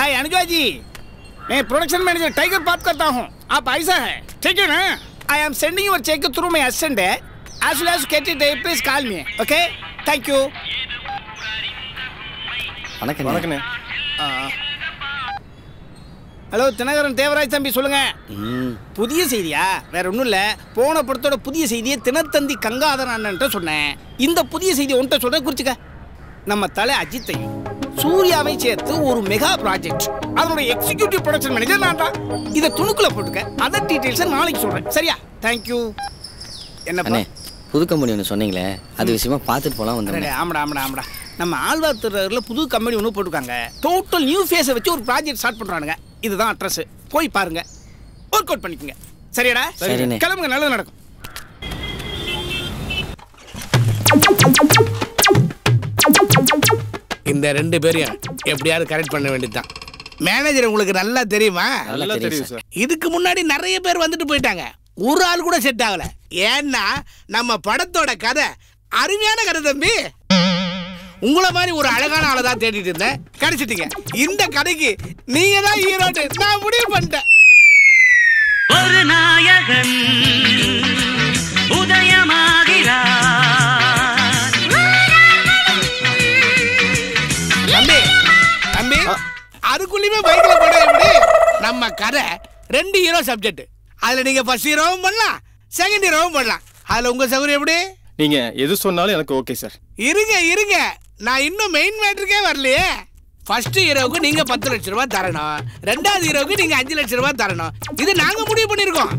हाय अनुजा जी मैं production manager tiger बात करता हूँ आप ऐसा है ठीक है ना I am sending your cheque through my assistant as soon as you get it please call me okay thank you வணக்கம் வணக்கண்ணே ஹலோ தினகரன் தேவராஜ் தம்பி சொல்லுங்க ம் புதிய செய்தியா வேற ஒன்றும் இல்லை போன படத்தோட புதிய செய்தியை தினத்தந்தி கங்காதரன் அண்ணன்ட்ட சொன்னேன் இந்த புதிய செய்தி உன்கிட்ட சொல்றேன் குறிச்சுக்க நம்ம தலை அஜித்தையும் சூர்யாவை சேர்த்து ஒரு மெகா ப்ராஜெக்ட் அதனோட எக்ஸிகியூட்டிவ் ப்ரொடக்ஷன் மேனேஜர் நான் தான் இதை துணுக்குல போட்டுக்க அதர் டீட்டெயில்ஸை நாளைக்கு சொல்றேன் சரியா தேங்க்யூ என்னப்பா அண்ணே புது கம்பெனி ஒன்று சொன்னீங்களே அது விஷயமா பார்த்துட்டு போகலாம் அடடே, வந்தேன் ஆமாடா ஆமாடா ஆமாடா நம்ம ஆழ்வார் திருநகரில் புது கம்பெனி ஒன்று போட்டிருக்காங்க டோட்டல் நியூ ஃபேஸை வச்சு ஒரு ப்ராஜெக்ட் ஸ்டார்ட் பண்ணுறானுங்க இதுதான் அட்ரஸ் போய் பாருங்க ஒர்க் அவுட் பண்ணிக்கோங்க சரியாடா சரிண்ணே. கிளம்புங்க நல்லது நடக்கும் இந்த ரெண்டு பேரையும் எப்படியாவது கரெக்ட் பண்ண வேண்டியதுதான் மேனேஜர் உங்களுக்கு நல்லா தெரியுமா நல்லா தெரியும் சார் இதுக்கு முன்னாடி நிறைய பேர் வந்துட்டு போயிட்டாங்க ஒரு ஆள் கூட செட் ஆகல ஏன்னா நம்ம படத்தோட கதை அருமையான கதை தம்பி உங்கள மாதிரி ஒரு அழகான ஆளை தான் தேடிட்டு இருந்தேன் கிடைச்சிட்டீங்க இந்த கதைக்கு நீங்க தான் ஹீரோட்டு நான் முடிவு பண்ணிட்டேன் ஒரு நாயகன் உதயமாகிறார் தம்பி தம்பி அதுக்குள்ளயுமே பைக்ல போட எப்படி நம்ம கதை ரெண்டு ஹீரோ சப்ஜெக்ட் அதுல நீங்க ஃபர்ஸ்ட் ஹீரோவும் பண்ணலாம் செகண்ட் ஹீரோவும் பண்ணலாம் அதுல உங்க சௌகரியம் எப்படி நீங்க எது சொன்னாலும் எனக்கு ஓகே சார் இருங்க இருங்க நான் இன்னும் மெயின் மேட்டருக்கே வரலையே ஃபர்ஸ்ட் ஹீரோவுக்கு நீங்க பத்து லட்ச ரூபாய் தரணும் ரெண்டாவது ஹீரோவுக்கு நீங்க அஞ்சு லட்ச ரூபாய் தரணும் இது நாங்க முடிவு பண்ணிருக்கோம்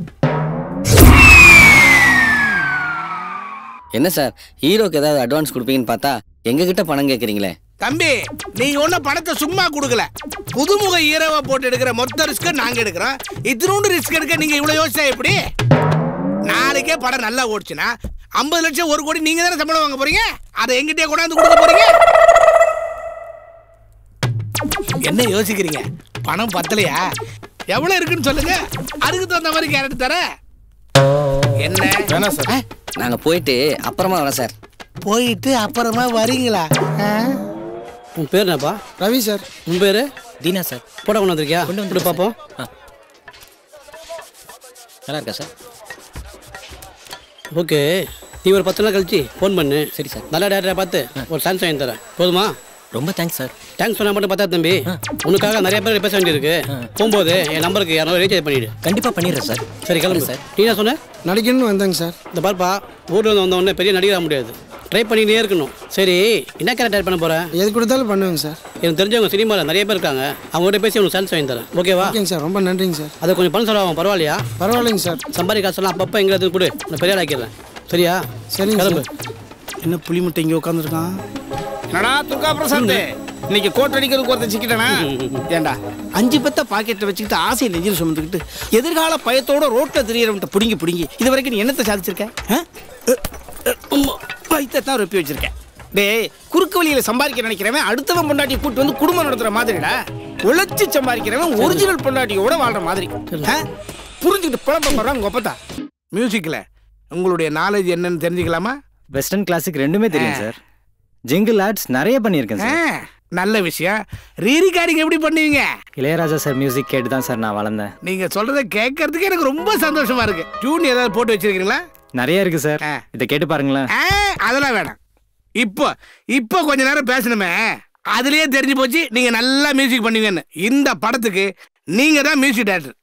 என்ன சார் ஹீரோக்கு ஏதாவது அட்வான்ஸ் கொடுப்பீங்கன்னு பார்த்தா எங்ககிட்ட பணம் கேட்குறீங்களே தம்பி நீங்க ஒன்றும் பணத்தை சும்மா கொடுக்கல புதுமுக ஹீரோவை போட்டு எடுக்கிற மொத்த ரிஸ்க் நாங்க எடுக்கிறோம் இத்தினூண்டு ரிஸ்க் எடுக்க நீங்க இவ்வளவு யோசிச்சா எப்படி நாளைக்கே படம் நல்லா ஓடுச்சுன்னா ஐம்பது லட்சம் ஒரு கோடி நீங்க தானே சம்பளம் வாங்க போறீங்க அதை எங்கிட்டே கொண்டாந்து கொடுக்க போறீங்க என்ன யோசிக்கிறீங்க பணம் பத்தலையா எவ்வளவு இருக்குன்னு சொல்லுங்க அதுக்கு தகுந்த மாதிரி கேரட் தர என்ன வேணாம் சார் நாங்கள் போயிட்டு அப்புறமா வரோம் சார் போயிட்டு அப்புறமா வரீங்களா உன் பேர் என்னப்பா ரவி சார் உன் பேர் தீனா சார் போட கொண்டு வந்திருக்கியா கொண்டு கொண்டு வந்துட்டேன் பார்ப்போம் நல்லா இருக்கா சார் ஓகே நீ ஒரு பத்து நாள் கழிச்சு ஃபோன் பண்ணு சரி சார். நல்ல டேரக்டரை பார்த்து ஒரு சான்ஸ் வாங்கி தரேன் போதுமா ரொம்ப தேங்க்ஸ் சார் தேங்க்ஸ் சொன்னா மட்டும் பார்த்தா தம்பி உனக்காக நிறைய பேர் பேச வேண்டியிருக்கு போகும்போது என் நம்பருக்கு இரநூறு ரீசார்ஜ் பண்ணிடு கண்டிப்பாக பண்ணிடுறேன் சார் சரி கிளம்பு சார். நீ என்ன சொன்ன நடிக்கணும்னு வந்தேங்க சார் இந்த பார்ப்பா ஊரில் வந்து வந்த உடனே பெரிய நடிகராக முடியாது ட்ரை பண்ணிக்கிட்டே இருக்கணும் சரி என்ன கேரக்டர் பண்ண போகிறேன் எது கொடுத்தாலும் பண்ணுவேங்க சார் எனக்கு தெரிஞ்சவங்க சினிமாவில் நிறைய பேர் இருக்காங்க அவங்ககிட்ட பேசி உனக்கு சான்ஸ் வாங்கி தரேன் ஓகேவா ஓகேங்க சார் ரொம்ப நன்றிங்க சார் அதை கொஞ்சம் பணம் செலவாகும் பரவாயில்லையா பரவாயில்லைங்க சார் சம்பாதி காசெல்லாம் அப்பப்போ எங்களை கொடு நான் பெரிய ஆக்கிடுறேன் சரியா சரிங்க கிளம்பு என்ன புளி முட்டை இங்க உட்காந்துருக்கான் என்னடா துர்கா பிரசாந்த் இன்னைக்கு கோட் அடிக்கிறதுக்கு ஒருத்தன் சிக்கிட்டனா ஏண்டா அஞ்சு பத்த பாக்கெட்டை வச்சுக்கிட்டு ஆசையை நெஞ்சில் சுமந்துக்கிட்டு எதிர்கால பயத்தோட ரோட்ல தெரியறவன்ட்ட புடுங்கி புடுங்கி இது வரைக்கும் நீ என்னத்தை சாதிச்சிருக்க ஆ? அ, அ, உம்மா, வயித்தை தான் ரொப்பி வச்சிருக்கேன் டேய் குறுக்கு வழியில சம்பாதிக்க நினைக்கிறவன் அடுத்தவன் பொண்டாட்டியை கூட்டு வந்து குடும்பம் நடத்துற மாதிரிடா உழைச்சி சம்பாதிக்கிறவன் ஒரிஜினல் பொண்டாட்டியோட வாழ்ற மாதிரி ஆ? புரிஞ்சுக்கிட்டு புலம்ப போறான் உங்க ஒப்பத்தா மியூசிக்ல உங்களுடைய நாலேஜ் என்னன்னு தெரிஞ்சுக்கலாமா வெஸ்டர்ன் கிளாசிக் ரெண்டுமே தெரியும் சார் ஜிங்கிள் ஆட்ஸ் நிறைய பண்ணியிருக்கேன் ஆ, சார் நல்ல விஷயம் ரீரிகார்டிங் எப்படி பண்ணுவீங்க இளையராஜா சார் மியூசிக் கேட்டு தான் சார் நான் வளர்ந்தேன் நீங்க சொல்றத கேட்கறதுக்கு எனக்கு ரொம்ப சந்தோஷமா இருக்கு டியூன் ஏதாவது போட்டு வச்சிருக்கீங்களா நிறைய இருக்கு சார் ஆ. இதை கேட்டு பாருங்களேன் ஆ, அதெல்லாம் வேணாம் இப்போ இப்போ கொஞ்ச நேரம் பேசணுமே அதுலயே தெரிஞ்சு போச்சு நீங்க நல்லா மியூசிக் பண்ணுவீங்கன்னு இந்த படத்துக்கு நீங்க தான் மியூசிக் டைரக்டர்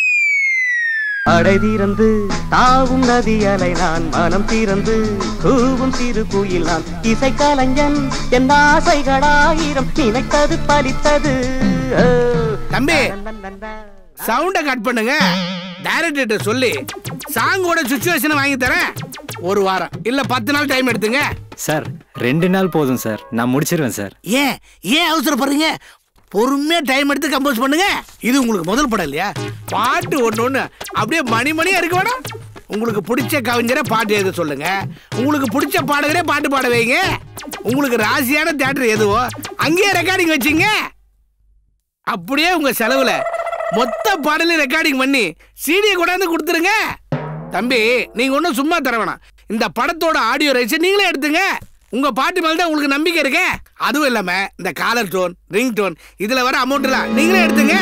அடை திறந்து தாவும் நதி அலை நான் மனம் திறந்து கூவும் சிறு குயில் நான் இசை கலைஞன் என் ஆசைகளாயிரம் நினைத்தது பலித்தது ஓ. தம்பி சவுண்டை கட் பண்ணுங்க டைரக்டர்கிட்ட சொல்லி சாங்கோட சுச்சுவேஷனை வாங்கி தரேன் ஒரு வாரம் இல்ல பத்து நாள் டைம் எடுத்துங்க சார் ரெண்டு நாள் போதும் சார் நான் முடிச்சிருவேன் சார் ஏன் ஏன் அவசரப்படுறீங்க பொறுமையா டைம் எடுத்து கம்போஸ் பண்ணுங்க இது உங்களுக்கு முதல் படம் இல்லையா பாட்டு ஒன்று ஒன்று அப்படியே மணி மணியா இருக்க வேணாம் உங்களுக்கு பிடிச்ச கவிஞரை பாட்டு எழுத சொல்லுங்க உங்களுக்கு பிடிச்ச பாடகரே பாட்டு பாட வைங்க உங்களுக்கு ராசியான தேட்டர் எதுவோ அங்கேயே ரெக்கார்டிங் வச்சுங்க அப்படியே உங்க செலவுல மொத்த பாடலையும் ரெக்கார்டிங் பண்ணி சீடியை கொண்டாந்து கொடுத்துருங்க தம்பி நீங்க ஒன்றும் சும்மா தர வேணாம் இந்த படத்தோட ஆடியோ ரைட்ஸை நீங்களே எடுத்துங்க உங்க பாட்டு மேல தான் உங்களுக்கு நம்பிக்கை இருக்கே அதுவும் இல்லாம இந்த காலர் டோன் ரிங் டோன் இதுல வர அமௌண்ட்லாம் நீங்களே எடுத்துங்க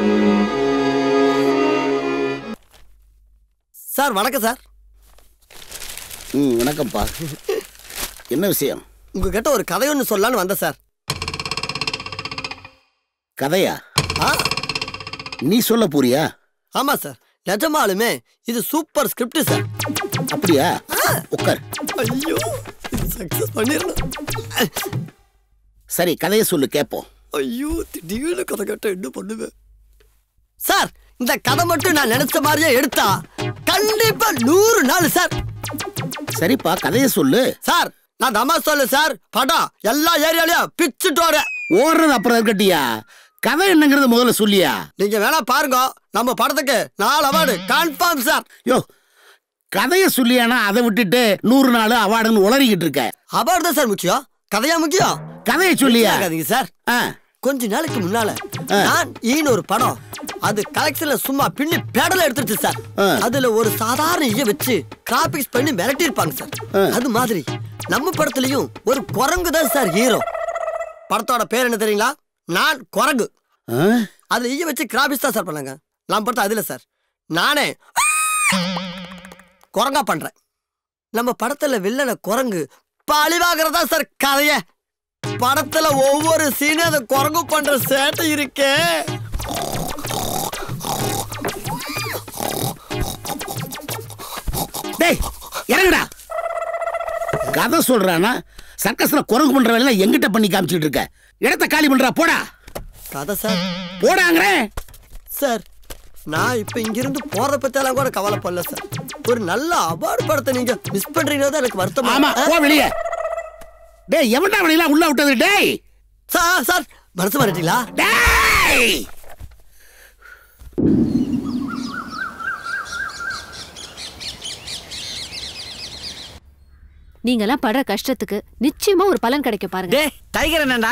சார் வணக்கம் சார் ம் வணக்கம்ப்பா என்ன விஷயம் உங்ககிட்ட ஒரு கதை ஒன்று சொல்லலான்னு வந்தேன் சார் கதையா ஆ நீ சொல்ல போறியா ஆமா சார் நிஜமாலுமே இது சூப்பர் ஸ்கிரிப்ட் சார் அப்படியா உட்கார் ஐயோ சக்சஸ் பண்ணிடணும் சரி கதையை சொல்லு கேட்போம் ஐயோ திடீர்னு கதை கேட்ட என்ன பண்ணுவேன் சார் இந்த கதை மட்டும் நான் நினைச்ச மாதிரியே எடுத்தா கண்டிப்பா நூறு நாள் சார் சரிப்பா கதையை சொல்லு சார் நான் தமா சொல்லு சார் படம் எல்லா ஏரியாலயும் பிச்சுட்டு வரேன் ஓடுறது அப்புறம் இருக்கட்டியா கதை என்னங்கிறது முதல்ல சொல்லியா நீங்க வேணா பாருங்க நம்ம படத்துக்கு நாலு அவார்டு கன்ஃபார்ம் சார் யோ கதையை சொல்லியானா அதை விட்டுட்டு நூறு நாள் அவார்டுன்னு உளறிக்கிட்டு இருக்க அவார்டு தான் சார் முக்கியம் கதையா முக்கியம் கதையை சொல்லியா ஆகாதீங்க சார் ஆ, கொஞ்ச நாளைக்கு முன்னால நான் ஈன்னு ஒரு படம் அது கலெக்ஷன்ல சும்மா பின்னி பேடல எடுத்துருச்சு சார் ஆ. அதுல ஒரு சாதாரண ஈய வச்சு கிராபிக்ஸ் பண்ணி மிரட்டி இருப்பாங்க சார் ஆ. அது மாதிரி நம்ம படத்துலயும் ஒரு குரங்கு தான் சார் ஹீரோ படத்தோட பேர் என்ன தெரியுங்களா நான் குரங்கு ஆ? அதுல ஈய வச்சு கிராபிக்ஸ் தான் சார் பண்ணாங்க நான் படத்தை அதுல சார் நானே குரங்கா பண்றேன் நம்ம படத்துல வில்லன குரங்கு பழிவாகிறதா சார் கதைய படத்துல ஒவ்வொரு சீனும் அந்த குரங்கு பண்ற சேட்டை இருக்கே டேய் இறங்குடா கதை சொல்றானா சர்க்கஸ்ல குரங்கு பண்ற வேலை எங்கிட்ட பண்ணி காமிச்சிட்டு இருக்க இடத்த காலி பண்றா போடா கதை சார் போடாங்கிறேன் சார் நான் இப்ப இங்கிருந்து போறத பத்தியெல்லாம் கூட கவலைப்படல சார் ஒரு நல்ல அவார்டு படத்தை நீங்க மிஸ் பண்றீங்க தான் எனக்கு வருத்தமா ஆமா போ வெளியே டேய் எவன்டா அவனையெல்லாம் உள்ள விட்டது டேய் சார் சார் மனசு மாறிட்டீங்களா டேய் நீங்கெல்லாம் படுற கஷ்டத்துக்கு நிச்சயமா ஒரு பலன் கிடைக்கும் பாருங்க டே டைகர் என்னடா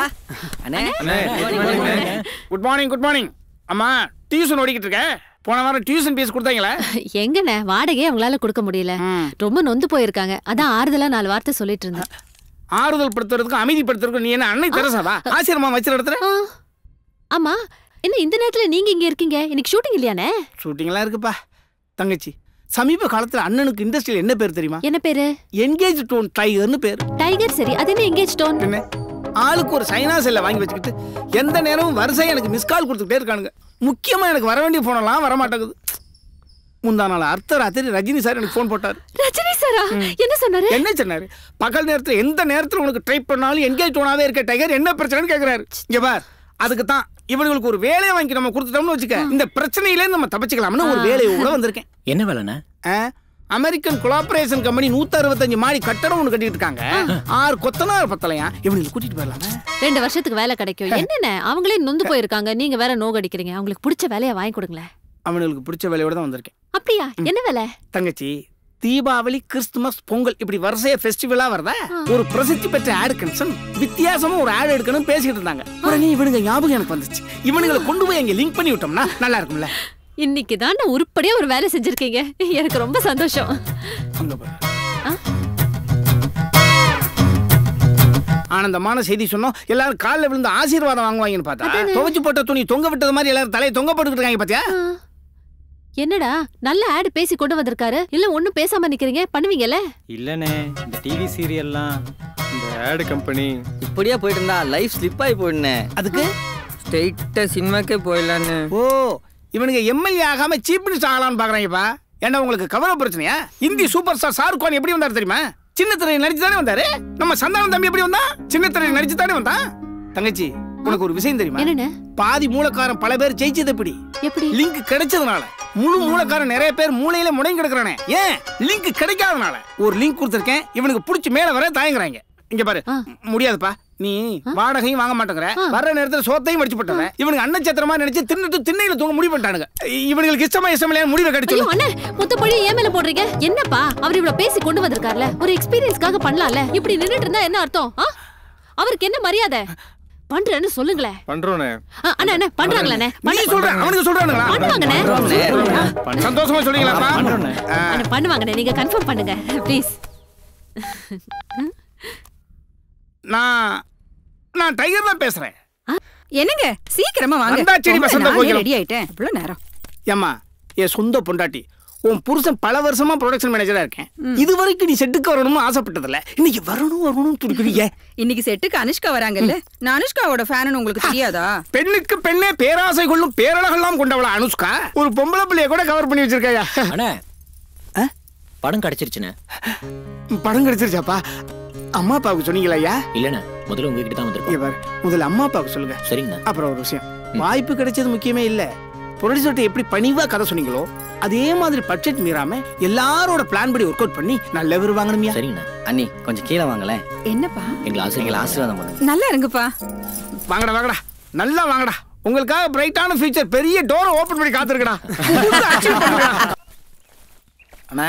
குட் மார்னிங் குட் மார்னிங் அம்மா டியூஷன் ஓடிக்கிட்டு இருக்கேன் போன வாரம் டியூஷன் ஃபீஸ் கொடுத்தாங்களே எங்கண்ணே வாடகையே அவங்களால கொடுக்க முடியல ரொம்ப நொந்து போயிருக்காங்க அதான் ஆறுதலா நாலு வார்த்தை சொல்லிட்டு இருந்தேன் ஆறுதல் படுத்துறதுக்கும் அமைதிப்படுத்துறதுக்கும் நீ என்ன அன்னை தெரசாவா ஆசிரமா வச்சிருக்க இடத்துல ஆ. ஆமா என்ன இந்த நேரத்துல நீங்க இங்க இருக்கீங்க இன்னைக்கு ஷூட்டிங் இல்லையானே ஷூட்டிங்லாம் இருக்குப்பா தங்கச்சி சமீப காலத்துல அண்ணனுக்கு இண்டஸ்ட்ரியில் என்ன பேர் தெரியுமா என்ன பேரு என்கேஜ் டோன் டைகர்னு பேர் டைகர் சரி அது என்ன எங்கேஜ் டோன் என்ன ஆளுக்கு ஒரு சைனா செல்லை வாங்கி வச்சுக்கிட்டு எந்த நேரமும் வரிசையா எனக்கு மிஸ் கால் கொடுத்துக்கிட்டே இருக்கானுங்க முக்கியமா எனக்கு வர வேண்டிய போனெல்லாம் வர மாட்டேங்குது முந்தா நாள் அர்த்த ராத்திரி ரஜினி சார் எனக்கு ஃபோன் போட்டார் ரஜினி சாரா என்ன சொன்னாரு என்ன சொன்னாரு பகல் நேரத்துல எந்த நேரத்துல உனக்கு ட்ரை பண்ணாலும் என்கேஜ் டோனாவே இருக்க டைகர் என்ன பிரச்சனைன்னு கேக்குறாரு இங்க பார் அதுக்கு தான் இவங்களுக்கு ஒரு வேலையை வாங்கி நம்ம கொடுத்துட்டோம்னு வச்சுக்க இந்த பிரச்சனையில நம்ம தப்பிச்சுக்கலாம்னு ஒரு வேலையை கூட வந்திருக்கேன் என்ன வேலைண்ணே ஆ? அமெரிக்கன் கொலாபரேஷன் கம்பெனி நூத்தி அறுபத்தஞ்சு மாடி கட்டடம் ஒன்று கட்டிட்டு இருக்காங்க ஆறு கொத்தனார் பத்தலையா இவனுக்கு கூட்டிட்டு போயிடலாமா ரெண்டு வருஷத்துக்கு வேலை கிடைக்கும் என்னென்ன அவங்களே நொந்து போயிருக்காங்க நீங்க வேற நோகடிக்கிறீங்க அவங்களுக்கு பிடிச்ச வேலையை வாங்கி கொடுங்களேன் அவனுக்கு பிடிச்ச வேலையோட தான் வந்திருக்கேன் அப்படியா என்ன வேலை தங்கச்சி தீபாவளி கிறிஸ்துமஸ் பொங்கல் இப்படி வரிசையா ஃபெஸ்டிவலா வருதா ஒரு பிரசித்தி பெற்ற ஆடு கன்சன் வித்தியாசமா ஒரு ஆடு எடுக்கணும் பேசிக்கிட்டு இருந்தாங்க உடனே இவனுங்க ஞாபகம் எனக்கு வந்துச்சு இவனுங்களை கொண்டு போய் அங்க லிங்க் பண்ணி விட்டோம்னா நல்லா இருக்கும்ல இன்னைக்கு தான் உருப்படியா ஒரு வேலை செஞ்சிருக்கீங்க எனக்கு ரொம்ப சந்தோஷம் அங்க பாரு. ஆனந்தமான செய்தி சொன்னோம் எல்லாரும் காலில் விழுந்து ஆசீர்வாதம் வாங்குவாங்கன்னு பார்த்தா துவைச்சு போட்ட துணி தொங்க விட்டது மாதிரி எல்லாரும் தலையை தொங்க போட்டுக்கிட்டு இருக்காங்க பாத்தியா என்னடா நல்ல ஆடு பேசி கொண்டு வந்திருக்காரு இல்ல ஒண்ணும் பேசாம நிக்கிறீங்க பண்ணுவீங்கல்ல இல்லனே இந்த டிவி சீரியல்லாம் இந்த ஆடு கம்பெனி இப்படியே போயிட்டு இருந்தா லைஃப் ஸ்லிப் ஆகி போயிடுனே அதுக்கு ஸ்ட்ரெயிட்டா சினிமாக்கே போயிடலான்னு ஓ இவனுங்க எம்எல்ஏ ஆகாம சீஃப் மினிஸ்டர் ஆகலாம்னு பாக்குறாங்கப்பா ஏன்னா உங்களுக்கு கவலை பிரச்சனையா இந்தி சூப்பர் ஸ்டார் ஷாருக் கான் எப்படி வந்தாரு தெரியுமா சின்ன திரையை நடிச்சு தானே வந்தாரு நம்ம சந்தானம் தம்பி எப்படி வந்தா சின்ன திரையை நடிச்சு தானே வந்தான் தங்கச்சி உனக்கு ஒரு விஷயம் தெரியுமா என்னன்னு பாதி மூலக்காரன் பல பேர் ஜெயிச்சது எப்படி எப்படி லிங்க் கிடைச்சதுனால முழு மூலக்காரன் நிறைய பேர் மூளையில முடங்கி கிடக்குறானே ஏன் லிங்க் கிடைக்காதனால ஒரு லிங்க் கொடுத்துருக்கேன் இவனுக்கு புடிச்சு மேல வர தயங்குறாங்க இங்க பாரு முடியாதுப்பா நீ வாடகையும் வாங்க மாட்டேங்கிற வர்ற நேரத்துல சோத்தையும் வடிச்சு போட்டவன் இவனுக்கு அன்னச்சத்திரமா நினைச்சு தின்னுட்டு திண்ணையில தூங்க முடிவு பண்ணிட்டானுங்க இ- இவனுங்களுக்கு இஷ்டமா இஷ்டம் இல்லையா முடிவை ஐயோ கடிச்சு அண்ணே மொத்த பழி ஏன் மேல போடுறீங்க என்னப்பா அவர் இவ்வளவு பேசி கொண்டு வந்திருக்காருல ஒரு எக்ஸ்பீரியன்ஸ்க்காக பண்ணலாம்ல இப்படி நின்னுட்டு இருந்தா என்ன அர்த்தம் ஆ? அவருக்கு என்ன மரியாதை பண்றேன்னு சொல்லுங்களேன் பண்றோனே ஆ, அண்ணா அண்ணா பண்றாங்களே நீ சொல்ற அவனுக்கு சொல்றானுங்களா பண்ணுவாங்கண்ணே சந்தோஷமா சொல்றீங்களாப்பா அண்ணா பண்ணுவாங்கண்ணே நீங்க கன்ஃபார்ம் பண்ணுங்க ப்ளீஸ் நான் நான் டைகர் தான் பேசுறேன் என்னங்க சீக்கிரமா வாங்க வந்தாச்சுடி ரொம்ப வசந்த நானே கோகிலம். ரெடி ஆயிட்டேன் இவ்வளவு நேரம் ஏம்மா என் சொந்த பொண்டாட்டி உன் புருஷன் பல வருஷமா ப்ரொடக்ஷன் மேனேஜரா இருக்கேன் இது வரைக்கும் நீ செட்டுக்கு வரணும்னு ஆசைப்பட்டதில்ல இன்னைக்கு வரணும் வரணும்னு துடிக்கிறீங்க இன்னைக்கு செட்டுக்கு அனுஷ்கா வராங்கல்ல நான் அனுஷ்காவோட ஃபேனு உங்களுக்கு தெரியாதா பெண்ணுக்கு பெண்ணே பேராசை கொள்ளும் பேரழகெல்லாம் கொண்டவளா அனுஷ்கா ஒரு பொம்பளை பிள்ளைய கூட கவர் பண்ணி வச்சிருக்காயா அண்ணா படம் கிடைச்சிருச்சுண்ணே படம் கிடைச்சிருச்சாப்பா அம்மா அப்பாவுக்கு சொன்னீங்களா ஐயா இல்லண்ணே முதல்ல உங்ககிட்ட தான் வந்திருக்கோம் இங்க பாரு முதல்ல அம்மா அப்பாவுக்கு சொல்லுங்க சரிங்கண்ணா அப்புறம் ஒரு விஷயம் வாய்ப்பு கிடைச்சது முக்கியமே இல்ல ப்ரொடியூசர்கிட்ட எப்படி பணிவா கதை சொன்னீங்களோ அதே மாதிரி பட்ஜெட் மீறாம எல்லாரோட பிளான் படி ஒர்க் அவுட் பண்ணி நல்ல பேர் வாங்கணுமியா சரிங்கண்ணா அண்ணி கொஞ்சம் கீழே வாங்களேன் என்னப்பா எங்களை எங்களை ஆசீர்வாதம் ஆசீர்வாதம் பண்ணுங்க நல்லா இருங்கப்பா வாங்கடா வாங்கடா நல்லா வாங்கடா உங்களுக்காக பிரைட்டான ஃபியூச்சர் பெரிய டோரை ஓபன் பண்ணி காத்திருக்கடா அண்ணா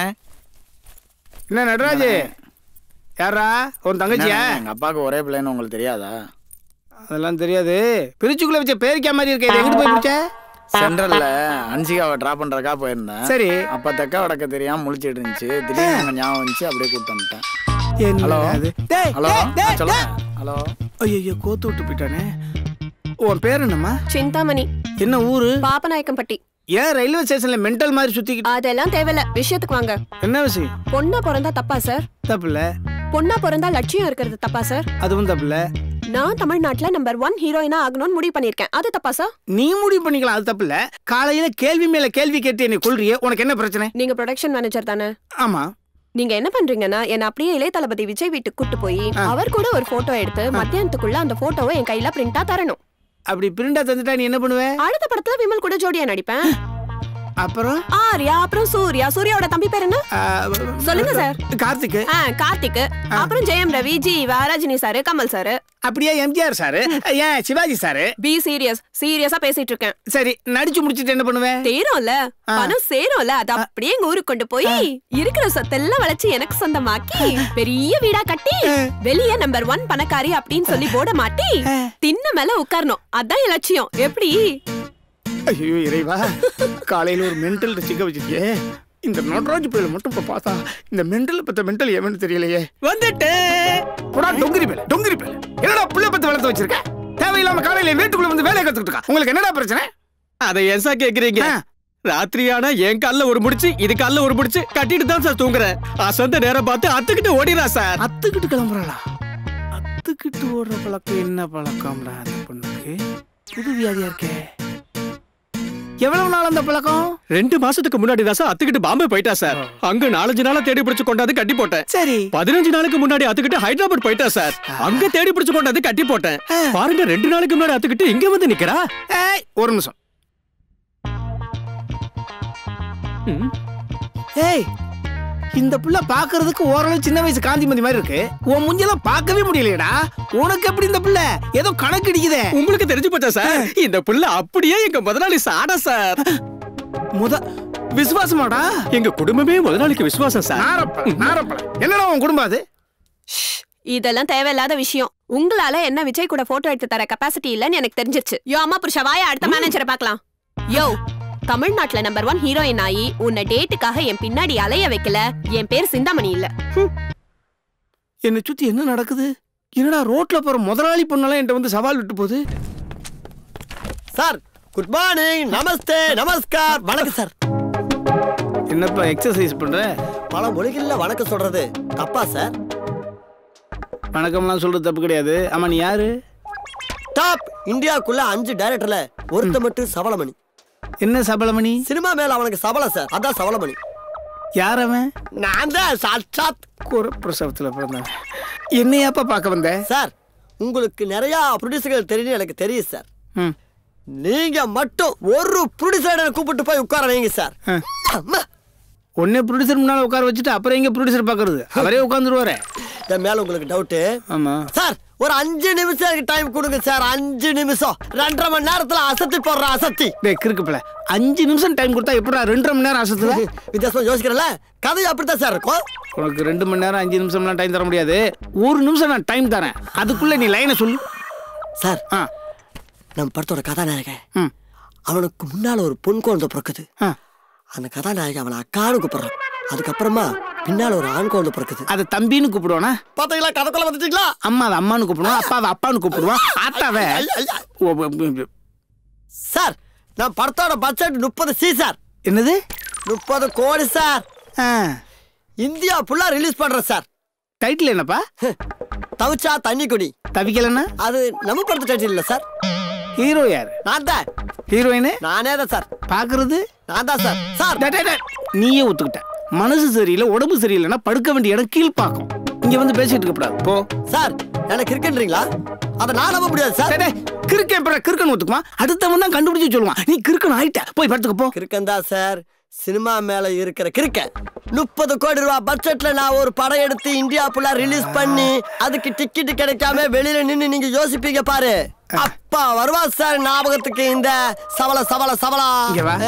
என்ன நடராஜ் யாரா உன் தங்கச்சியா என்ன, எங்க அப்பாவுக்கு ஒரே பிள்ளைன்னு உங்களுக்கு தெரியாதா அதெல்லாம் தெரியாது பிரிச்சுக்குள்ள வச்ச பேரிக்கா மாதிரி இருக்க இது எங்கிட்டு போய் பிடிச்ச சென்ட்ரல்ல அன்சிகாவை ட்ராப் பண்றதுக்காக போயிருந்தேன் சரி. அப்ப தெக்க வடக்க தெரியாம முழிச்சிட்டு இருந்துச்சு திடீர்னு அங்க ஞாபகம் வந்துச்சு அப்படியே கூப்பிட்டு வந்துட்டேன் என்ன ஹலோ அது? டேய், ஹலோ டேய், டேய், ஆ, சொல்லுங்க ஹலோ ஐயோ கோத்து விட்டு போயிட்டானே உன் பேர் என்னம்மா சிந்தாமணி என்ன ஊரு பாப்பநாயக்கம்பட்டி ஏன் ரயில்வே ஸ்டேஷன்ல மென்டல் மாதிரி சுத்திக்கிட்டு அதெல்லாம் தேவையில்ல விஷயத்துக்கு வாங்க என்ன விஷயம் பொண்ணா பிறந்தா தப்பா சார் தப்புல பொண்ணா பிறந்தா லட்சியம் இருக்கிறது தப்பா சார் அதுவும் தப்புல நான் தமிழ்நாட்டுல நம்பர் ஒன் ஹீரோயினா ஆகணும்னு முடிவு பண்ணிருக்கேன் அது தப்பா சார் நீ முடிவு பண்ணிக்கலாம் அது தப்புல காலையில கேள்வி மேல கேள்வி கேட்டு என்னை கொள்றியே உனக்கு என்ன பிரச்சனை நீங்க ப்ரொடக்ஷன் மேனேஜர் தானே ஆமா நீங்க என்ன பண்றீங்கன்னா என்ன அப்படியே இளைய தளபதி விஜய் வீட்டுக்கு கூட்டு போய் அவர் கூட ஒரு போட்டோ எடுத்து மத்தியானத்துக்குள்ள அந்த போட்டோவை என் கையில பிரிண்டா தரணும் அப்படி பிரிண்டா தந்துட்டா நீ என்ன பண்ணுவ அடுத்த படத்துல விமல் கூட ஜோடியா நடிப்பேன் அப்புறம் ஆர்யா அப்புறம் சூர்யா சூர்யாவோட தம்பி பேர் என்ன சொல்லுங்க சார் கார்த்திக் ஆ, கார்த்திக் அப்புறம் ஜெயம் ரவி ஜீவா ரஜினி சார் கமல் சார் அப்படியே எம்ஜிஆர் சாரு ஏன் சிவாஜி சாரு பி சீரியஸ் சீரியஸா பேசிட்டு இருக்கேன் சரி நடிச்சு முடிச்சிட்டு என்ன பண்ணுவேன் தேரும்ல பணம் சேரும்ல அது அப்படியே எங்க ஊருக்கு கொண்டு போய் இருக்கிற சொத்தெல்லாம் வளைச்சு எனக்கு சொந்தமாக்கி பெரிய வீடா கட்டி வெளிய நம்பர் ஒன் பணக்காரி அப்படின்னு சொல்லி போட மாட்டி தின்ன மேல உட்காரணும் அதான் என் லட்சியம் எப்படி ஐயோ இறைவா காலையில ஒரு மென்டல் சிக்க வச்சிருக்கே இந்த நடராஜ் புயல மட்டும் இப்ப பார்த்தா இந்த மென்டல் பத்த மென்டல் எவன்னு தெரியலையே வந்துட்டு போடா டொங்கிரி பேல டொங்கிரி பேல என்னடா புள்ள பத்து வளர்த்து வச்சிருக்க தேவையில்லாம காலையில வீட்டுக்குள்ள வந்து வேலையை கத்துக்கிட்டு இருக்கா உங்களுக்கு என்னடா பிரச்சனை அதை ஏன் சார் கேக்குறீங்க ராத்திரி ஆனா என் கால்ல ஒரு முடிச்சு இது கால்ல ஒரு முடிச்சு கட்டிட்டு தான் சார் தூங்குறேன் அசந்த நேரம் பார்த்து அத்துக்கிட்டு ஓடிடா சார் அத்துக்கிட்டு கிளம்புறாளா அத்துக்கிட்டு ஓடுற பழக்கம் என்ன பழக்கம்டா அந்த பொண்ணுக்கு புது வியாதியா இருக்கே எவ்வளவு நாள் அந்த பழக்கம் ரெண்டு மாசத்துக்கு முன்னாடி தான் சார் அத்துக்கிட்டு பாம்பே போயிட்டா சார் அங்க நாலஞ்சு நாளா தேடி பிடிச்சு கொண்டாந்து கட்டி போட்டேன் சரி பதினஞ்சு நாளுக்கு முன்னாடி அத்துக்கிட்டு ஹைதராபாத் போயிட்டா சார் அங்க தேடி பிடிச்சு கொண்டாந்து கட்டி போட்டேன் பாருங்க ரெண்டு நாளுக்கு முன்னாடி அத்துக்கிட்டு இங்க வந்து நிக்கிறா ஏய் ஒரு நிமிஷம் ஏய் இந்த புள்ள பாக்குறதுக்கு ஓரளவு சின்ன வயசு காந்திமதி மாதிரி இருக்கு உன் முஞ்செல்லாம் பார்க்கவே முடியலையடா உனக்கு எப்படி இந்த புள்ள ஏதோ கணக்கு அடிக்குதே உங்களுக்கு தெரிஞ்சு போச்சா சார் இந்த புள்ள அப்படியே எங்க முதலாளி சாடா சார் முத விசுவாசமாடா எங்க குடும்பமே முதலாளிக்கு விசுவாசம் சார் நாரப்பழ நாரப்பழ என்னடா உன் குடும்பம் அது இதெல்லாம் தேவையில்லாத விஷயம் உங்களால என்ன விஜய் கூட போட்டோ எடுத்து தர கெப்பாசிட்டி இல்லன்னு எனக்கு தெரிஞ்சிருச்சு யோ அம்மா புருஷா வாயா அடுத்த மேனேஜரை பார்க்கலாம் யோ தமிழ்நாட்டுல நம்பர் ஒன் ஹீரோயின் ஆகி உன்னை டேட்டுக்காக என் பின்னாடி அலைய வைக்கல என் பேர் சிந்தாமணி இல்ல என்னை சுத்தி என்ன நடக்குது என்னடா ரோட்ல போற முதலாளி பொண்ணெல்லாம் என்கிட்ட வந்து சவால் விட்டு போகுது sir good morning namaste namaskar வணக்கம் சார் என்னப்பா எக்ஸசைஸ் பண்ற பல மொழிகள்ல வணக்கம் சொல்றது தப்பா சார் வணக்கம்லாம் சொல்றது தப்பு கிடையாது ஆமா நீ யாரு டாப் இந்தியாக்குள்ள அஞ்சு டைரக்டர்ல ஒருத்த மட்டும் சபலமணி என்ன சபலமணி சினிமா மேல அவனுக்கு சபலம் சார் அதான் சபலமணி யார் அவன் நான் தான் சாட்சாத் குரப்பிரசவத்துல பிறந்தவன் என்னையாப்பா பார்க்க வந்த சார் உங்களுக்கு நிறைய ப்ரொடியூசர்கள் தெரியும் எனக்கு தெரியும் சார் ம். நீங்க மட்டும் ஒரு ப்ரொடியூசரை கூப்பிட்டு போய் உட்கார வைங்க சார் அம்மா. உன்னை ப்ரொடியூசர் முன்னால உட்கார வச்சுட்டு அப்புறம் எங்க ப்ரொடியூசர் பாக்குறது அவரே உட்காந்துருவாரு என் மேல உங்களுக்கு டவுட்டு ஆமா சார் ஒரு அஞ்சு நிமிஷம் எனக்கு டைம் கொடுங்க சார் அஞ்சு நிமிஷம் ரெண்டரை மணி நேரத்துல அசத்தி போடுற அசத்தி டேய் கிறுக்குப்பல அஞ்சு நிமிஷம் டைம் கொடுத்தா எப்படா ரெண்டரை மணி நேரம் அசத்துவ வித்தியாசமா யோசிக்கிறல கதை அப்படித்தான் சார் இருக்கும் உனக்கு ரெண்டு மணி நேரம் அஞ்சு நிமிஷம்லாம் டைம் தர முடியாது ஒரு நிமிஷம் நான் டைம் தரேன் அதுக்குள்ள நீ லைனை சொல்லு சார் நம்ம படத்தோட கதாநாயகன் அவனுக்கு முன்னால ஒரு பொன் குழந்தை பிறக்குது அந்த கதாநாயகன் அவனை அக்கானு கூப்பிடுறான் அதுக்கப்புறமா பின்னால ஒரு ஆண் குழந்தை பிறக்குது அது தம்பின்னு கூப்பிடுவானா பாத்தீங்களா கதைக்குள்ள வந்துட்டீங்களா அம்மா அதை அம்மான்னு கூப்பிடுவான் அப்பாவை அப்பான்னு கூப்பிடுவான் ஆத்தாவை ஓ, ஓ, ஓ, ஓ. சார் நான் படத்தோட பட்ஜெட் முப்பது சி சார் என்னது முப்பது கோடி சார் இந்தியா ஃபுல்லா ரிலீஸ் பண்றேன் சார் டைட்டில் என்னப்பா தவிச்சா தண்ணி குடி தவிக்கலன்னா அது நம்ம படத்து டைட்டில் இல்ல சார் ஹீரோ யார் நான் தான் ஹீரோயின் நானே தான் சார் பாக்குறது நான் தான் சார் சார் டே, டே, டே. நீயே ஒத்துக்கிட்ட மனசு சரியில்லை உடம்பு சரியில்லைன்னா படுக்க வேண்டிய இடம் கீழ்ப்பாக்கும் இங்க வந்து பேசிட்டு இருக்கப்படாது போ சார் எனக்கு இருக்குன்றீங்களா அதை நான் நம்ப முடியாது சார் கிறுக்கன் எப்படா கிறுக்கன் ஒத்துக்குமா அடுத்தவன் தான் கண்டுபிடிச்சு சொல்லுவான் நீ கிறுக்கன் ஆயிட்ட போய் படுத்துக்க போ கிறுக்கன் தான் சார் சினிமா மேல இருக்கிற கிறுக்க முப்பது கோடி ரூபாய் பட்ஜெட்ல நான் ஒரு படம் எடுத்து இந்தியா ஃபுல்லா ரிலீஸ் பண்ணி அதுக்கு டிக்கெட் கிடைக்காம வெளியில நின்னு நீங்க யோசிப்பீங்க பாரு அப்பா வருவா சார் ஞாபகத்துக்கு இந்த சவல சவல சவலா இங்க வா.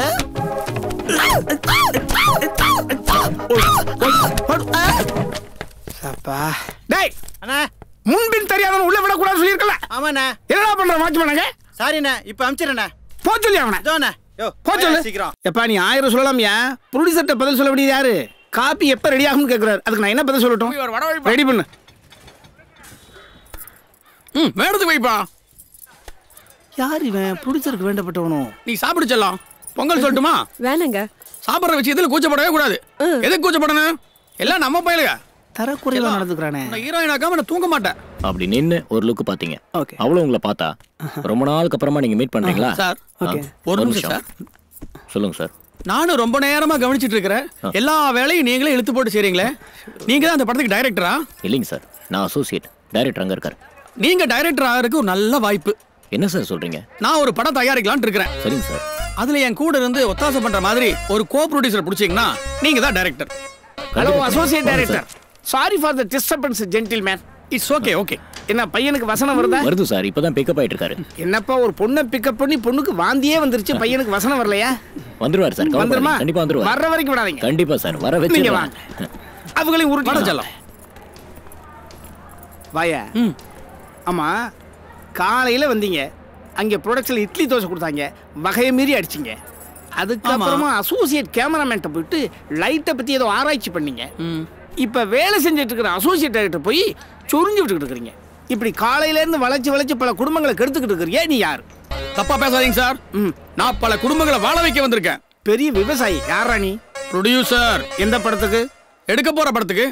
அப்பா டேய் அண்ணா முன்பின் தெரியாதவன் உள்ள விடக்கூடாது சொல்லியிருக்கல ஆமாண்ணா என்னடா பண்ற வாட்ச்மேனுங்க சாரிண்ணா இப்போ அனுப்பிச்சிடுறேண்ணா போ சொல்லி அவனை இதோண்ணா யோ போ சொல்லு சீக்கிரம் எப்பா நீ ஆயிரம் சொல்லலாம்யா ப்ரொடியூசர்கிட்ட பதில் சொல்ல வேண்டியது யாரு காப்பி எப்ப ரெடி ஆகும்னு கேக்குறாரு அதுக்கு நான் என்ன பதில் சொல்லட்டும் ரெடி பண்ணு ம் வேணதுக்கு வைப்பா யார் இவன் ப்ரொடியூசருக்கு வேண்டப்பட்டவனும் நீ சாப்பிடு செல்லம் பொங்கல் சொல்லட்டுமா வேணாங்க சாப்பிட்ற விஷயத்துல கூச்சப்படவே கூடாது எதுக்கு கூச்சப்படணும் எல்லாம் நம்ம பயிலுங்க தரக்குறைவா நடந்துக்கிறானே நான் ஹீரோயின் ஆக்காம நான் தூங்க மாட்டேன் அப்படி நின்னு ஒரு லுக்கு பாத்தீங்க அவ்வளவு உங்களை பார்த்தா ரொம்ப நாளுக்கு அப்புறமா நீங்க மீட் பண்றீங்களா சார், ஆ, okay. ஒரு நிமிஷம் சார். சொல்லுங்க சார் நானும் ரொம்ப நேரமா கவனிச்சிட்டு இருக்கிறேன் எல்லா வேலையும் நீங்களே இழுத்து போட்டு செய்றீங்களே நீங்க தான் அந்த படத்துக்கு டைரக்டரா இல்லைங்க சார் நான் அசோசியேட் டைரக்டர் அங்க இருக்காரு நீங்க டைரக்டர் ஆகிறதுக்கு ஒரு நல்ல வாய்ப்பு என்ன சார் சொல்றீங்க நான் ஒரு படம் தயாரிக்கலாம்னு இருக்கிறேன் சரிங்க சார் அதுல என் கூட இருந்து ஒத்தாசை பண்ற மாதிரி ஒரு கோ ப்ரொடியூசர் பிடிச்சீங்கன்னா நீங்க தான் director hello associate director sorry for the disturbance gentleman it's okay okay என்ன பையனுக்கு வசனம் வருதா வருது சார் இப்பதான் பிக்கப் ஆயிட்டு இருக்காரு என்னப்பா ஒரு பொண்ணை பிக்கப் பண்ணி பொண்ணுக்கு வாந்தியே வந்துருச்சு பையனுக்கு வசனம் வரலையா வந்துருவாரு சார் வந்துருமா கவலைப்படாதீங்க. கண்டிப்பா வந்துருவாரு வர்ற வரைக்கும் விடாதீங்க கண்டிப்பா சார் வர நீங்க வச்சு வாங்க அவங்களையும் உருட்டி வர செல்லம் வாயா ஆமா காலையில வந்தீங்க அங்க ப்ரொடக்ஷன்ல இட்லி தோசை கொடுத்தாங்க வகையை மீறி அடிச்சிங்க அதுக்கப்புறமா அசோசியேட் கேமராமேன்ட்ட போயிட்டு லைட்டை பத்தி ஏதோ ஆராய்ச்சி பண்ணீங்க இப்ப வேலை செஞ்சுட்டு இருக்கிற அசோசியேட் டைரக்டர் போய் சொரிஞ்சு விட்டுக்கிட்டு இருக்கிறீங்க இப்படி காலையில இருந்து வளைச்சு வளைச்சு பல குடும்பங்களை கெடுத்துக்கிட்டு இருக்கிறீங்க நீ யாரு தப்பா பேசாதீங்க சார் நான் பல குடும்பங்களை வாழ வைக்க வந்திருக்கேன் பெரிய விவசாயி யாரா நீ ப்ரொடியூசர் எந்த படத்துக்கு எடுக்க போற படத்துக்கு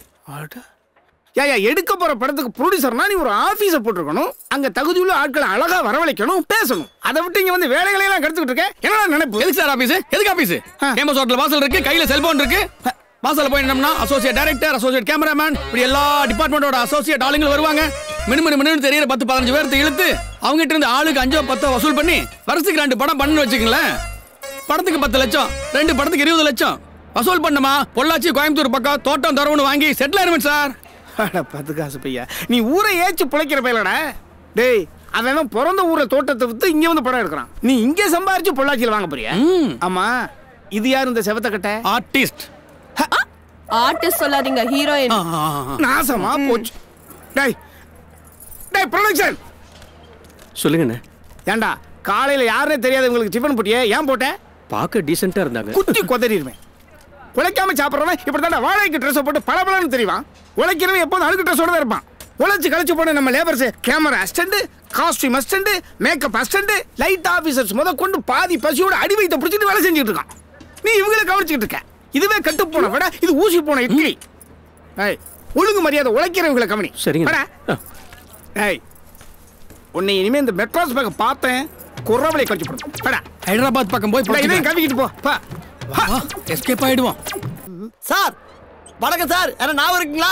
ஏயா எடுக்க போற படத்துக்கு ப்ரொடியூசர்னா நீ ஒரு ஆபீஸ போட்டிருக்கணும் அங்க தகுதியுள்ள ஆட்களை அழகா வரவழைக்கணும் பேசணும் அதை விட்டு இங்க வந்து வேலைகளை எல்லாம் கெடுத்துக்கிட்டு இருக்க என்னடா நினைப்பு எதுக்கு சார் ஆபீஸ் எதுக்கு ஆபீஸ் ஃபேமஸ் ஹோட்டல் வாசல் இருக்கு கையில செல்போன் இருக்கு வாசல்ல போய் நின்னோம்னா அசோசியேட் டைரக்டர் அசோசியேட் கேமராமேன் இப்படி எல்லா டிபார்ட்மெண்டோட அசோசியேட் ஆளுங்களும் வருவாங்க மினு மினு மினு தெரியற பத்து பதினஞ்சு பேர்த்து இழுத்து அவங்க கிட்ட இருந்து ஆளுக்கு அஞ்சோ பத்தோ வசூல் பண்ணி வருஷத்துக்கு ரெண்டு படம் பண்ணு வச்சுக்கங்களேன் படத்துக்கு பத்து லட்சம் ரெண்டு படத்துக்கு இருபது லட்சம் வசூல் பண்ணுமா பொள்ளாச்சி கோயம்புத்தூர் பக்கம் தோட்டம் தரவுன்னு வாங்கி செட்டில் ஆயிருமே சார் அட, பத்து காசு பையா நீ ஊரை ஏச்சு பிழைக்கிற பையலடா டேய் அவன் பிறந்த ஊரை தோட்டத்தை வித்து இங்க வந்து படம் எடுக்கிறான் நீ இங்க சம்பாரிச்சு பொள்ளாச்சியில் வாங்க போறியா ஆமா இது யார் இந்த செவத்த கட்ட ஆர்டிஸ்ட் ஆர்டிஸ்ட் சொல்லாதீங்க ஹீரோயின் நாசமா போச்சு டேய் டேய் ப்ரொடக்ஷன் சொல்லுங்கண்ணே ஏன்டா காலையில யாருனே தெரியாது உங்களுக்கு டிஃபன் போட்டியே ஏன் போட்ட பார்க்க டீசெண்டா இருந்தாங்க குத்தி கொதறிடுவேன் உழைக்காம சாப்பிட்றவன் இப்படி தாண்டா வாழைக்கு ட்ரெஸ் போட்டு பளபளன்னு தெரியுவான் உழைக்கிறவன் எப்போதும் அழுக்கு ட்ரெஸ்ஸோட தான் இருப்பான் உழைச்சு கழிச்சு போன நம்ம labours camera assistant costume assistant makeup assistant light officers முத கொண்டு பாதி பசியோட அடி வைத்த பிடிச்சிட்டு வேலை செஞ்சுட்டு இருக்கான் நீ இவங்களை கவனிச்சுட்டு இருக்க இதுவே கட்டு போன விட இது ஊசி போன இட்லி ஏய் ஒழுங்கு மரியாதை உழைக்கிறவங்களை கவனி சரிங்க. வாடா. ஏய் உன்னை இனிமே இந்த மெட்ராஸ் பக்கம் பார்த்தேன் குறவலை கழிச்சு போடும் வாடா. ஹைதராபாத் பக்கம் போய் டேய், இதையும் கவிக்கிட்டு போ பா எஸ்கேப் ஆயிடுவோம் சார் வணக்கம் சார் என்ன ஞாபகம் இருக்குங்களா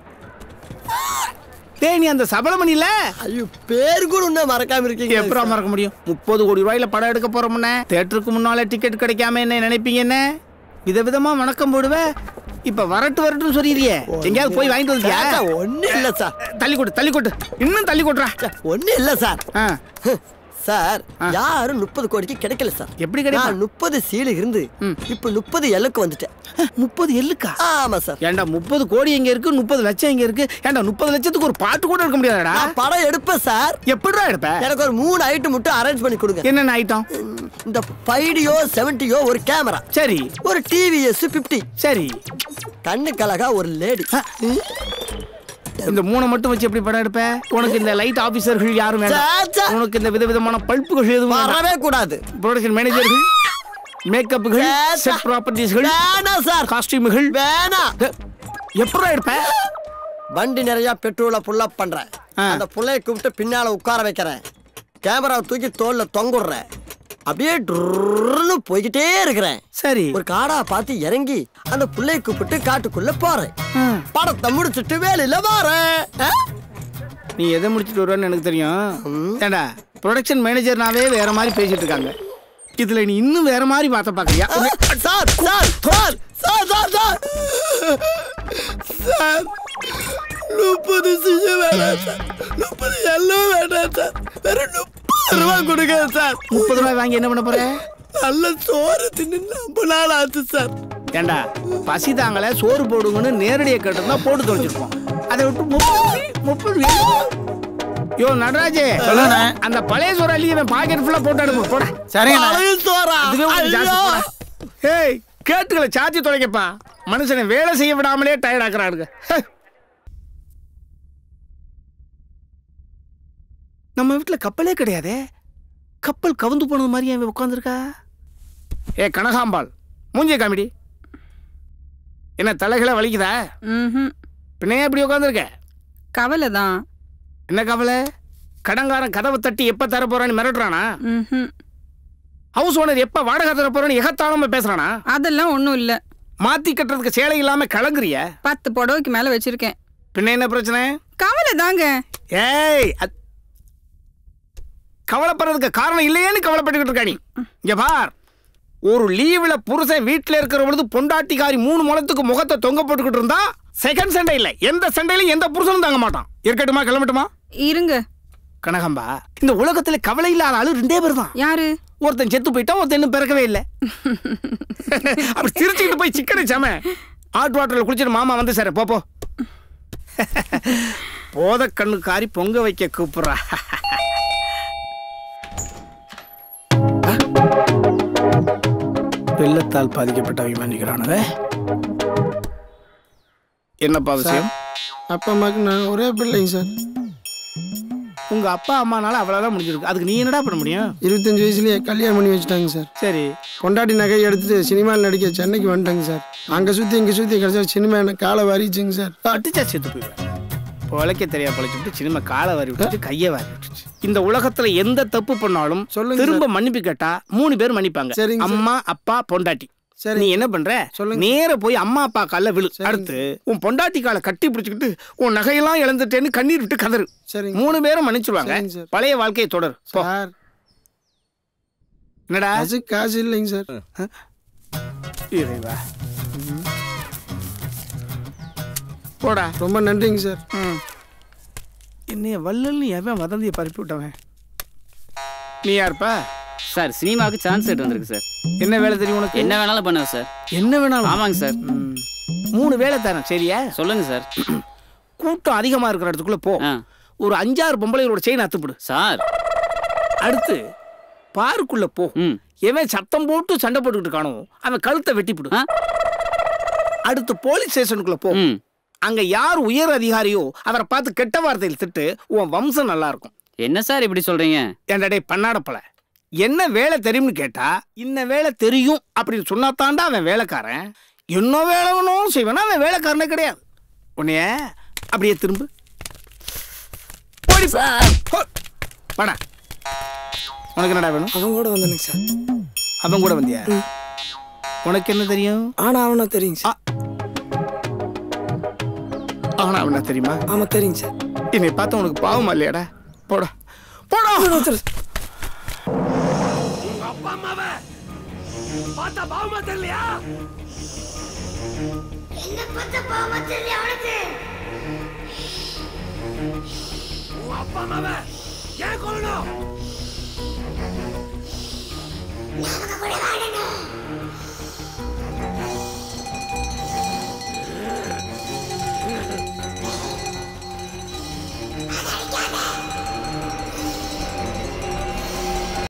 டேய் நீ அந்த சபலமணி இல்ல ஐயோ பேர் கூட இன்னும் மறக்காம இருக்கீங்க எப்பறம் மறக்க முடியும் முப்பது கோடி ரூபாயில படம் எடுக்க போறோம்னே தேட்டருக்கு முன்னால டிக்கெட் கிடைக்காம என்ன நினைப்பீங்க என்ன விதவிதமா வணக்கம் போடுவ இப்ப வரட்டு வரட்டுன்னு சொல்லிடுறியே எங்கேயாவது போய் வாங்கிட்டு வந்தியா சார், ஒண்ணும் இல்ல சார் தள்ளி கொடு தள்ளி கொடு இன்னும் தள்ளி கொட்டுறா ஒண்ணும் இல்ல சார் சார் யாரும் முப்பது கோடிக்கு கிடைக்கல சார் எப்படி கிடைக்கும்? நான் முப்பது சீடு இருந்து இப்ப முப்பது எல்லுக்கு வந்துட்டேன் முப்பது எல்லுக்கா ஆமா சார் ஏன்டா முப்பது கோடி எங்க இருக்கு முப்பது லட்சம் எங்க இருக்கு ஏன்டா முப்பது லட்சத்துக்கு ஒரு பாட்டு கூட எடுக்க முடியாதடா நான் படம் எடுப்பேன் சார் எப்படிடா எடுப்ப எனக்கு ஒரு மூணு ஐட்டம் மட்டும் அரேஞ்ச் பண்ணி கொடுங்க என்னென்ன ஐட்டம் இந்த ஃபைடியோ செவன்டியோ ஒரு கேமரா சரி ஒரு டிவிஎஸ் பிப்டி சரி கண்ணு கலகா ஒரு லேடி இந்த மூணை மட்டும் வச்சு எப்படி படம் எடுப்ப உனக்கு இந்த லைட் ஆபீசர்கள் யாரும் சே, சே. வேண்டாம் உனக்கு இந்த விதவிதமான பல்புகள் எதுவும் வரவே கூடாது ப்ரொடக்ஷன் மேனேஜர்கள் மேக்கப்புகள் சே, சே. செட் ப்ராப்பர்ட்டிஸ்கள் வேணாம் சார் காஸ்டியூம்கள் வேணாம் எப்படா எடுப்ப வண்டி நிறைய பெட்ரோலை புல்லப் பண்றேன் அந்த புள்ளைய கூப்பிட்டு பின்னால உட்கார வைக்கிறேன் கேமராவை தூக்கி தோல்ல தொங்குடுறேன் அப்படியே டுர்னு போய்கிட்டே இருக்கிறேன் சரி ஒரு காடா பார்த்து இறங்கி அந்த புள்ளைய கூப்பிட்டு காட்டுக்குள்ள போறேன் படத்தை முடிச்சிட்டு வேலையில வாரேன் ஆ? நீ எதை முடிச்சிட்டு வருவேன்னு எனக்கு தெரியும் ஏண்டா ப்ரொடக்ஷன் மேனேஜர்னாவே வேற மாதிரி பேசிட்டு இருக்காங்க இதுல நீ இன்னும் வேற மாதிரி பார்த்த பாக்கறியா sir sir sir sir sir sir sir முப்பது சிஜ வேணாம் சார் முப்பது எல்லாம் வேணாம் சார் வெறும் முப்பது ரூபா கொடுங்க சார் முப்பது ரூபாய் வாங்கி என்ன பண்ண போற நல்ல சோறு தின்னு ரொம்ப நாள் ஆச்சு சார் ஏண்டா பசி தாங்கல சோறு போடுங்கன்னு நேரடியாக கேட்டிருந்தா போட்டு தொலைச்சிருப்போம் அதை விட்டு முப்பது முப்பது யோ நடராஜே சொல்லுண்ணே. அந்த பழைய சோறு அள்ளி இவன் பாக்கெட் ஃபுல்லா போட்டு அனுப்பு போட சரிங்கண்ணே. பழைய சோறா? அதுவே உங்களுக்கு ஜாஸ்தி ஐயோ. போடா. ஏய் கேட்டுகளை சாத்தி தொலைக்கப்பா மனுஷனை வேலை செய்ய விடாமலே டயர்ட் ஆக்குறானுங்க ஹே. நம்ம வீட்டுல கப்பலே கிடையாதே கப்பல் கவுந்து போனது மாதிரி அவன் உட்காந்துருக்கா ஏ கனகாம்பாள் மூஞ்சிய காமெடி என்ன தலைகளை வலிக்குதா ம்ஹும். பின்ன ஏன் இப்படி உட்காந்துருக்க கவலை தான் என்ன கவலை கடங்காரன் கதவை தட்டி எப்ப தர போறான்னு மிரட்டுறானா ம்ஹும். ஹவுஸ் ஓனர் எப்ப வாடகை தர போறான்னு எகத்தாளமா பேசுறானா அதெல்லாம் ஒண்ணும் இல்ல மாத்தி கட்டுறதுக்கு சேலை இல்லாம கலங்குறிய பத்து புடவைக்கு மேல வச்சிருக்கேன் பின்ன என்ன பிரச்சனை கவலை தாங்க ஏய் அத்- கவலைப்படுறதுக்கு காரணம் இல்லையேன்னு கவலைப்பட்டுக்கிட்டு இருக்கா நீ இங்க பார் ஒரு லீவுல புருஷன் வீட்டுல இருக்கிற பொழுது பொண்டாட்டிக்காரி மூணு முளத்துக்கு முகத்தை தொங்க போட்டுக்கிட்டு இருந்தா செகண்ட் சண்டை இல்ல எந்த சண்டையிலும் எந்த புருஷனும் தாங்க மாட்டான் இருக்கட்டுமா கிளம்பட்டுமா இருங்க கனகம்பா இந்த உலகத்துல கவலை இல்லாத ஆளு ரெண்டே பேர் தான் யாரு ஒருத்தன் செத்து போயிட்டான் ஒருத்தன் இன்னும் பிறக்கவே இல்லை அப்படி சிரிச்சுக்கிட்டு போய் சிக்கனை சாம ஹாட் வாட்டர்ல குளிச்சிட்டு மாமா வந்து சார் போ போ போத கண்ணுக்காரி பொங்க வைக்க கூப்பிடுறா வெள்ளத்தால் பாதிக்கப்பட்ட அபிமானிக்கிறானவ என்னப்பா விஷயம் அப்பா அம்மாக்கு நான் ஒரே பிள்ளைங்க சார் உங்க அப்பா அம்மானால அவ்வளவுதான் முடிஞ்சிருக்கு அதுக்கு நீ என்னடா பண்ண முடியும் இருபத்தஞ்சு வயசுலயே கல்யாணம் பண்ணி வச்சுட்டாங்க சார் சரி பொண்டாட்டி நகை எடுத்துட்டு சினிமாவில் நடிக்க சென்னைக்கு வந்துட்டாங்க சார் அங்கே சுற்றி இங்கே சுற்றி கடைசியா சினிமா என்ன காலை வாரிச்சுங்க சார் அடிச்சா செத்து போயிடுவேன் பொழைக்க தெரியா பொழைச்சிட்டு சினிமா காலை வாரி விட்டுச்சு கையை வாரி விட்டுச்சு இந்த உலகத்துல எந்த தப்பு பண்ணாலும் சொல்லுங்க திரும்ப மன்னிப்பு கேட்டா மூணு பேர் மன்னிப்பாங்க சரிங்க சார். அம்மா அப்பா பொண்டாட்டி சரி. நீ என்ன பண்ற சொல்லுங்க. நேர போய் அம்மா அப்பா கால விழு அடுத்து உன் பொண்டாட்டி காலை கட்டி பிடிச்சிக்கிட்டு உன் நகையெல்லாம் இழந்துட்டேன்னு கண்ணீர் விட்டு கதறு சரிங்க மூணு பேரும் மன்னிச்சிருவாங்க சரிங்க சார். பழைய வாழ்க்கையை தொடர் போ. சார் என்னடா காசு காசு இல்லைங்க சார் இறைவா போடா ரொம்ப நன்றிங்க சார் என்னைய வள்ளல்னு எவன் வதந்தியை பரப்பி விட்டவன் நீ யாருப்பா சார் சினிமாவுக்கு சான்ஸ் எடுத்து வந்திருக்கு சார் என்ன வேலை தெரியும் உனக்கு என்ன வேணாலும் பண்ணுவேன் சார் என்ன வேணாலும் ஆமாங்க சார் மூணு வேலை தரேன் சரியா சொல்லுங்க சார் கூட்டம் அதிகமா இருக்கிற இடத்துக்குள்ள போ ஒரு அஞ்சாறு பொம்பளைகளோட செயின் அத்துப்பிடு சார் அடுத்து பாருக்குள்ள போ எவன் சத்தம் போட்டு சண்டை போட்டுக்கிட்டு காணோ அவன் கழுத்தை வெட்டிப்பிடு அடுத்து போலீஸ் ஸ்டேஷனுக்குள்ள போ அங்க யார் உயர் அதிகாரியோ அவரை பார்த்து கெட்ட வார்த்தையில் திட்டு உன் வம்சம் நல்லா இருக்கும் என்ன சார் இப்படி சொல்றீங்க ஏன்டா டேய் பண்ணாடப்பல என்ன வேலை தெரியும்னு கேட்டா இந்த வேலை தெரியும் அப்படின்னு சொன்னாத்தாண்டா அவன் வேலைக்காரன் என்ன வேலை வேணும் செய்வானா அவன் வேலைக்காரனே கிடையாது உன்னைய அப்படியே திரும்ப ஓடி போ. வாடா உனக்கு என்னடா வேணும் அவன் கூட வந்தனுங்க சார் அவன் கூட வந்தியா உனக்கு என்ன தெரியும் ஆனா அவனா தெரியுங்க சார் அவனா அவனா தெரியுமா ஆமா தெரியுங்க சார் என்னை பார்த்தா உனக்கு பாவமா இல்லையாடா போடா போடா உங்க அப்பா அம்மாவ பார்த்தா பாவமா தெரியலையா என்ன பார்த்த பாவமா தெரியல அவனுக்கு உங்க அப்பா அம்மாவ ஏன் கொல்லணும் நாங்க கூட வாழணும்